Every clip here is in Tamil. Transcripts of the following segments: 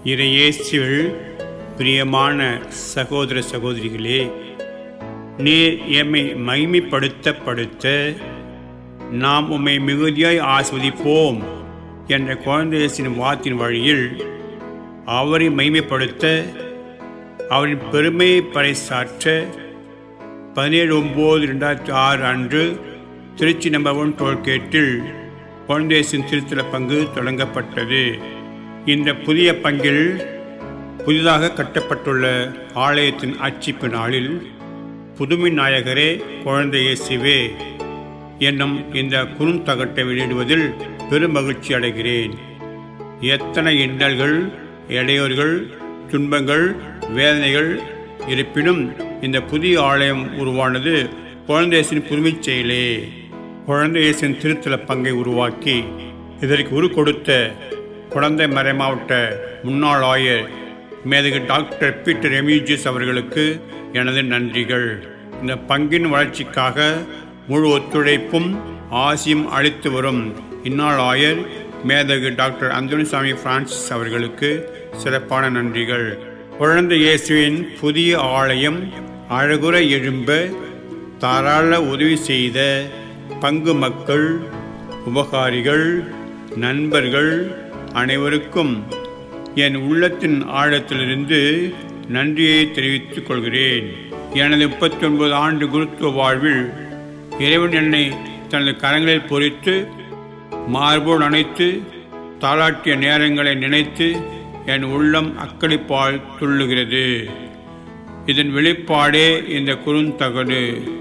இறையேசுவில் பிரியமான சகோதர சகோதரிகளே நீர் எம்மை மகிமைப்படுத்த படுத்த நாம் உம்மை மிகுதியாய் ஆஸ்வதிப்போம் என்ற குழந்தையசின் வாத்தின் வழியில் அவரை மகிமைப்படுத்த அவரின் பெருமையை பறைசாற்ற பதினேழு ஒம்பது ரெண்டாயிரத்தி ஆறு அன்று திருச்சி நம்பர் ஒன் டோல்கேட்டில் குழந்தையசின் திருத்தல பங்கு தொடங்கப்பட்டது இந்த புதிய பங்கில் புதிதாக கட்டப்பட்டுள்ள ஆலயத்தின் அச்சிப்பு நாளில் புதுமை நாயகரே குழந்தை இயேசுவே என்னும் இந்த குறுந்தகட்டை வெளியிடுவதில் பெரும் மகிழ்ச்சி அடைகிறேன் எத்தனை இன்னல்கள் இடையூறுகள் துன்பங்கள் வேதனைகள் இருப்பினும் இந்த புதிய ஆலயம் உருவானது குழந்தையேசின் புதுமைச் செயலே குழந்தையேசின் திருத்தல பங்கை உருவாக்கி இதற்கு உரு கொடுத்த குழந்தை மறைமாவட்ட முன்னாள் ஆயர் மேதகு டாக்டர் பீட்டர் எமிஜிஸ் அவர்களுக்கு எனது நன்றிகள் இந்த பங்கின் வளர்ச்சிக்காக முழு ஒத்துழைப்பும் ஆசியும் அளித்து வரும் இந்நாள் ஆயர் மேதகு டாக்டர் அந்தோனிசாமி பிரான்சிஸ் அவர்களுக்கு சிறப்பான நன்றிகள் குழந்தை இயேசுவின் புதிய ஆலயம் அழகுற எழும்ப தாராள உதவி செய்த பங்கு மக்கள் உபகாரிகள் நண்பர்கள் அனைவருக்கும் என் உள்ளத்தின் ஆழத்திலிருந்து நன்றியை தெரிவித்துக் கொள்கிறேன் எனது முப்பத்தி ஒன்பது ஆண்டு குருத்துவ வாழ்வில் இறைவன் என்னை தனது கரங்களில் பொறித்து மார்போடு அணைத்து தாளாட்டிய நேரங்களை நினைத்து என் உள்ளம் அக்களிப்பால் துள்ளுகிறது இதன் வெளிப்பாடே இந்த குறுந்தகடு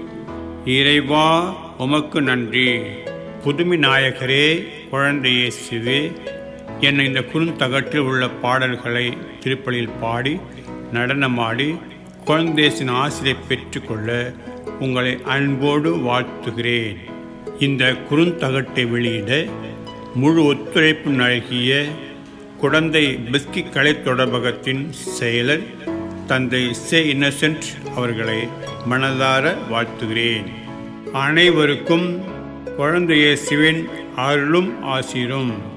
இறைவா உமக்கு நன்றி புதுமை நாயகரே குழந்தை இயேசுவே என்னை இந்த குறுந்தகட்டில் உள்ள பாடல்களை திருப்பலியில் பாடி நடனமாடி குழந்தேசின் ஆசிரியை பெற்றுக்கொள்ள உங்களை அன்போடு வாழ்த்துகிறேன் இந்த குறுந்தகட்டை வெளியிட முழு ஒத்துழைப்பு நல்கிய குழந்தை பிஸ்கி கலை தொடர்பகத்தின் செயலர் தந்தை சே இன்னசென்ட் அவர்களை மனதார வாழ்த்துகிறேன் அனைவருக்கும் குழந்தைய சிவன் அருளும் ஆசிரும்